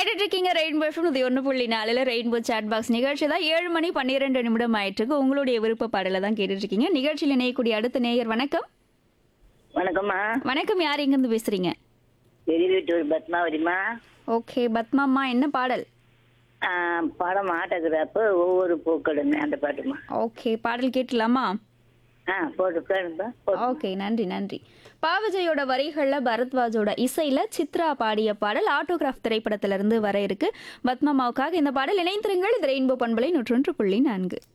கேட்டுட்டு இருக்கீங்க rainbow FM இது ஒன்று புள்ளி நாலில் ரெயின்போ சாட் பாக்ஸ் நிகழ்ச்சி தான் ஏழு மணி பன்னிரெண்டு நிமிடம் ஆயிட்டுருக்கு உங்களுடைய விருப்ப பாடலை தான் கேட்டுட்டு இருக்கீங்க நிகழ்ச்சியில் இணையக்கூடிய அடுத்த நேயர் வணக்கம் வணக்கம்மா வணக்கம் யார் எங்கேருந்து பேசுறீங்க பெரிய வீட்டு பத்மாவதிம்மா ஓகே பத்மாம்மா என்ன பாடல் ஆ, படம் ஆட்டோகிராஃபு ஒவ்வொரு பூக்களுமே அந்த பாட்டுமா ஓகே பாடல் கேட்டலாமா ஆ போட்டு கேளுப்பா போட்டு ஓகே நன்றி நன்றி பாவஜயோட வரிகள்ல பரத்வாஜோட இசையில சித்ரா பாடிய பாடல் ஆட்டோகிராஃப் திரைப்படத்திலிருந்து வர இருக்கு பத்மமாவுக்காக இந்த பாடல் இணைந்திருங்கள் இது ரெயின்போ பண்பலை நூற்றொன்று புள்ளி நான்கு